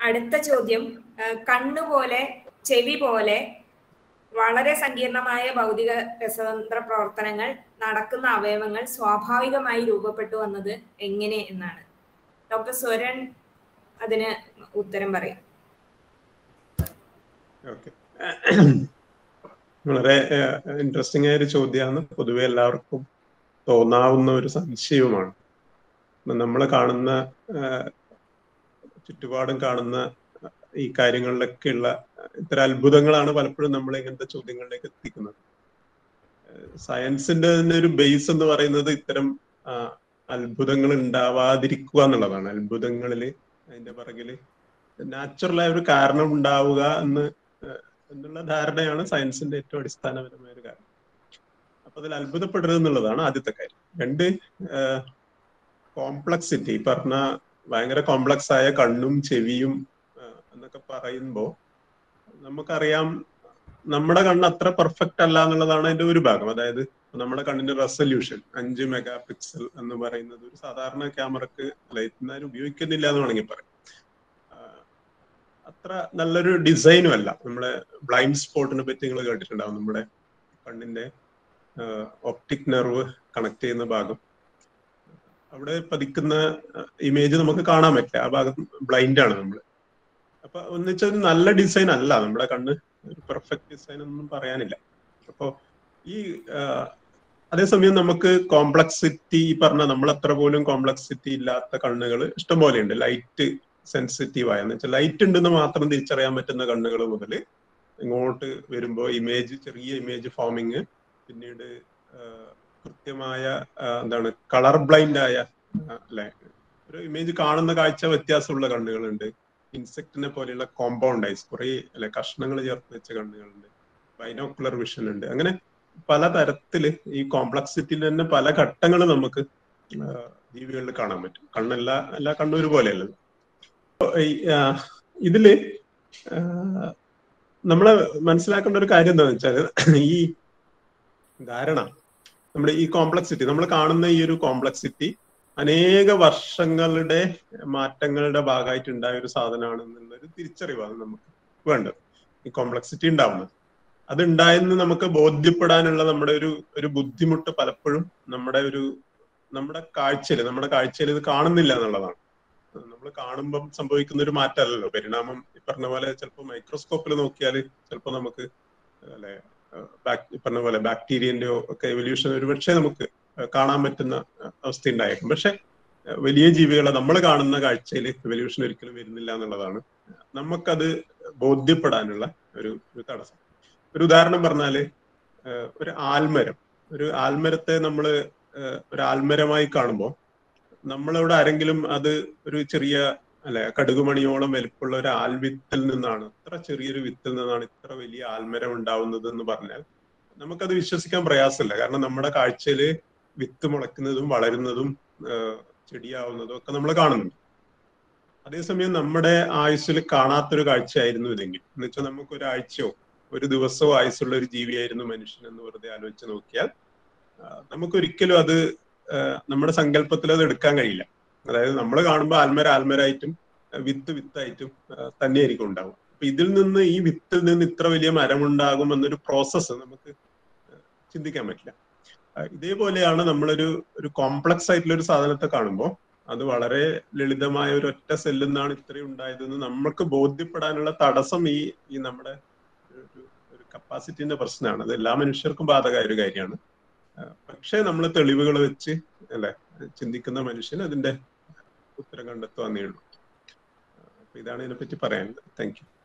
അടുത്ത ചോദ്യം ആ, കണ്ണുപോലെ ചെവി പോലെ വളരെ സങ്കീർണമായ ഭൗതിക രസതന്ത്ര പ്രവർത്തനങ്ങൾ നടക്കുന്ന അവയവങ്ങൾ സ്വാഭാവികമായി രൂപപ്പെട്ടു വന്നത് എങ്ങനെ എന്നാണ് ഡോക്ടർ സ്വരൻ അതിന് ഉത്തരം പറയും ഓക്കെ വളരെ ഇൻട്രസ്റ്റിംഗ് ആയ ഒരു ചോദ്യമാണ് പൊതുവെ എല്ലാവർക്കും തോന്നാവുന്ന ഒരു സംശയവുമാണ് നമ്മൾ കാണുന്ന ആ, ചുറ്റുപാടും കാണുന്ന ഈ കാര്യങ്ങളിലൊക്കെയുള്ള ഇത്തരം അത്ഭുതങ്ങളാണ് പലപ്പോഴും നമ്മളെ ഇങ്ങനത്തെ ചോദ്യങ്ങളിലേക്ക് എത്തിക്കുന്നത് സയൻസിന്റെ തന്നെ ഒരു ബേസ് എന്ന് പറയുന്നത് ഇത്തരം ആ, അത്ഭുതങ്ങൾ ഉണ്ടാവാതിരിക്കുക എന്നുള്ളതാണ് അത്ഭുതങ്ങളിൽ അതിന്റെ പിറകില് നാച്ചുറലായ ഒരു കാരണം ഉണ്ടാവുക എന്ന് ഏഹ് എന്നുള്ള ധാരണയാണ് സയൻസിന്റെ ഏറ്റവും അടിസ്ഥാനപരമായ ഒരു കാര്യം അപ്പൊ അതിൽ അത്ഭുതപ്പെടരുത് എന്നുള്ളതാണ് ആദ്യത്തെ കാര്യം രണ്ട് കോംപ്ലക്സിറ്റി പറഞ്ഞ ഭയങ്കര കോംപ്ലക്സ് ആയ കണ്ണും ചെവിയും ഏഹ് എന്നൊക്കെ പറയുമ്പോ നമുക്കറിയാം നമ്മുടെ കണ്ണ് അത്ര പെർഫെക്റ്റ് അല്ല എന്നുള്ളതാണ് അതിന്റെ ഒരു ഭാഗം അതായത് നമ്മുടെ കണ്ണിന്റെ റെസൊല്യൂഷൻ അഞ്ച് മെഗാ പിക്സൽ എന്ന് പറയുന്നത് ഒരു സാധാരണ ക്യാമറക്ക് ലൈറ്റ് ഉപയോഗിക്കുന്നില്ല എന്ന് വേണമെങ്കിൽ പറയാം ആഹ് അത്ര നല്ലൊരു ഡിസൈനും അല്ല നമ്മളെ ബ്ലൈൻഡ് സ്പോട്ടിനെ പറ്റി നിങ്ങൾ കേട്ടിട്ടുണ്ടാവും നമ്മുടെ കണ്ണിന്റെ ഒപ്റ്റിക് നെർവ് കണക്ട് ചെയ്യുന്ന ഭാഗം അവിടെ പതിക്കുന്ന ഇമേജ് നമുക്ക് കാണാൻ പറ്റില്ല ആ ഭാഗം ബ്ലൈൻഡ് ആണ് നമ്മൾ അപ്പൊ ഒന്നിച്ച ഒരു നല്ല ഡിസൈൻ അല്ല നമ്മുടെ കണ്ണ് ഒരു പെർഫെക്റ്റ് ഡിസൈൻ ഒന്നും പറയാനില്ല അപ്പോ ഈ ആഹ് അതേസമയം നമുക്ക് കോംപ്ലക്സിറ്റി ഈ പറഞ്ഞ നമ്മൾ അത്ര പോലും കോംപ്ലക്സിറ്റി ഇല്ലാത്ത കണ്ണുകൾ ഇഷ്ടംപോലെ ഉണ്ട് ലൈറ്റ് സെൻസിറ്റീവ് ആയ എന്ന് വെച്ചാൽ ലൈറ്റ് ഉണ്ടെന്ന് മാത്രം തിരിച്ചറിയാൻ പറ്റുന്ന കണ്ണുകൾ മുതൽ ഇങ്ങോട്ട് വരുമ്പോൾ ഇമേജ് ചെറിയ ഇമേജ് ഫോമിങ് പിന്നീട് ആഹ് കൃത്യമായ ആഹ് എന്താണ് കളർ ബ്ലൈൻഡ് ആയ ആഹ് അല്ലെ ഒരു ഇമേജ് കാണുന്ന കാഴ്ച വ്യത്യാസമുള്ള കണ്ണുകളുണ്ട് ഇൻസെക്റ്റിനെ പോലെയുള്ള കോമ്പൗണ്ട് ഐസ് കുറെ അല്ലെ കഷ്ണങ്ങൾ ചേർത്ത് വെച്ച കണ്ണുകളുണ്ട് ബൈനോക്കുലർ വിഷൻ ഉണ്ട് അങ്ങനെ പല തരത്തില് ഈ കോംപ്ലക്സിറ്റിയിൽ തന്നെ പല ഘട്ടങ്ങൾ നമുക്ക് ആഹ് ജീവികളിൽ കാണാൻ പറ്റും കണ്ണെല്ലാ എല്ലാ കണ്ണും ഒരുപോലെയല്ലല്ലോ അപ്പൊ ഈ, ആഹ് ഇതില് ആഹ് നമ്മള് മനസ്സിലാക്കേണ്ട ഒരു കാര്യം എന്താണെന്ന് വെച്ചാൽ ഈ ധാരണ നമ്മുടെ ഈ കോംപ്ലക്സിറ്റി നമ്മൾ കാണുന്ന ഈ ഒരു കോംപ്ലക്സിറ്റി അനേക വർഷങ്ങളുടെ മാറ്റങ്ങളുടെ ഭാഗമായിട്ട് ഉണ്ടായ ഒരു സാധനമാണ് എന്നുള്ളൊരു തിരിച്ചറിവാണ് നമുക്ക് വേണ്ടത് ഈ കോംപ്ലക്സിറ്റി ഉണ്ടാവുന്നത് അത് ഉണ്ടായെന്ന് നമുക്ക് ബോധ്യപ്പെടാനുള്ള നമ്മുടെ ഒരു ഒരു ബുദ്ധിമുട്ട് പലപ്പോഴും നമ്മുടെ ഒരു നമ്മുടെ കാഴ്ചയിൽ നമ്മുടെ കാഴ്ചയിൽ ഇത് കാണുന്നില്ല എന്നുള്ളതാണ് നമ്മൾ കാണുമ്പം സംഭവിക്കുന്ന ഒരു മാറ്റമല്ലല്ലോ പരിണാമം ഈ പറഞ്ഞ പോലെ ചിലപ്പോൾ മൈക്രോസ്കോപ്പിൽ നോക്കിയാൽ ചിലപ്പോൾ നമുക്ക് അല്ലെ ഈ പറഞ്ഞ പോലെ ബാക്ടീരിയന്റെയോ ഒക്കെ എവല്യൂഷൻ ഒരുപക്ഷെ നമുക്ക് കാണാൻ പറ്റുന്ന അവസ്ഥ ഉണ്ടായേക്കും പക്ഷെ വലിയ ജീവികളെ നമ്മൾ കാണുന്ന കാഴ്ചയിൽ എവല്യൂഷൻ ഒരിക്കലും വരുന്നില്ല എന്നുള്ളതാണ് നമുക്കത് ബോധ്യപ്പെടാനുള്ള ഒരു ഒരു തടസ്സം ഒരു ഉദാഹരണം പറഞ്ഞാല് ഏഹ് ഒരു ആൽമരം ഒരു ആൽമരത്തെ നമ്മൾ ഒരു ആൽമരമായി കാണുമ്പോൾ നമ്മളവിടെ ആരെങ്കിലും അത് ഒരു ചെറിയ അല്ലെ കടുകുമണിയോളം വലിപ്പമുള്ള ഒരു ആൽവിത്തിൽ നിന്നാണ് ഇത്ര ചെറിയൊരു വിത്തിൽ നിന്നാണ് ഇത്ര വലിയ ആൽമരം ഉണ്ടാവുന്നത് എന്ന് പറഞ്ഞാൽ നമുക്കത് വിശ്വസിക്കാൻ പ്രയാസമില്ല കാരണം നമ്മുടെ കാഴ്ചയില് വിത്ത് മുളയ്ക്കുന്നതും വളരുന്നതും ഏഹ് ചെടിയാവുന്നതും ഒക്കെ നമ്മൾ കാണുന്നുണ്ട് അതേസമയം നമ്മുടെ ആയുസ്സിൽ കാണാത്തൊരു കാഴ്ചയായിരുന്നു ഇതെങ്കിൽ എന്ന് വെച്ചാൽ നമുക്ക് ഒരാഴ്ചയോ ഒരു ദിവസമോ ആയുസ്സുള്ള ഒരു ജീവിയായിരുന്നു മനുഷ്യൻ എന്ന് വെറുതെ ആലോചിച്ച് നോക്കിയാൽ നമുക്കൊരിക്കലും അത് നമ്മുടെ സങ്കല്പത്തിൽ അത് എടുക്കാൻ കഴിയില്ല അതായത് നമ്മൾ കാണുമ്പോൾ ആൽമര ആൽമരായിട്ടും വിത്ത് വിത്തായിട്ടും തന്നെയായിരിക്കും ഉണ്ടാവും അപ്പൊ ഇതിൽ നിന്ന് ഈ വിത്തിൽ നിന്ന് ഇത്ര വലിയ മരമുണ്ടാകും എന്നൊരു പ്രോസസ്സ് നമുക്ക് ചിന്തിക്കാൻ പറ്റില്ല ഇതേപോലെയാണ് നമ്മളൊരു ഒരു കോംപ്ലക്സ് ആയിട്ടുള്ള ഒരു സാധനത്തെ കാണുമ്പോൾ അത് വളരെ ലളിതമായ ഒരു ഒറ്റ സെല്ലിൽ നിന്നാണ് ഇത്രയും ഉണ്ടായതെന്ന് നമ്മൾക്ക് ബോധ്യപ്പെടാനുള്ള തടസ്സം ഈ ഈ നമ്മുടെ ഒരു കപ്പാസിറ്റിന്റെ പ്രശ്നമാണ് അത് എല്ലാ മനുഷ്യർക്കും ബാധകമായ ഒരു കാര്യമാണ് പക്ഷേ നമ്മൾ തെളിവുകൾ വെച്ച് അല്ലെ ചിന്തിക്കുന്ന മനുഷ്യൻ അതിന്റെ ഉത്തരം കണ്ടെത്തുവാന്നേ ഉള്ളൂ അപ്പൊ ഇതാണ് ഇതിനെപ്പറ്റി പറയാനുള്ളത് താങ്ക് യു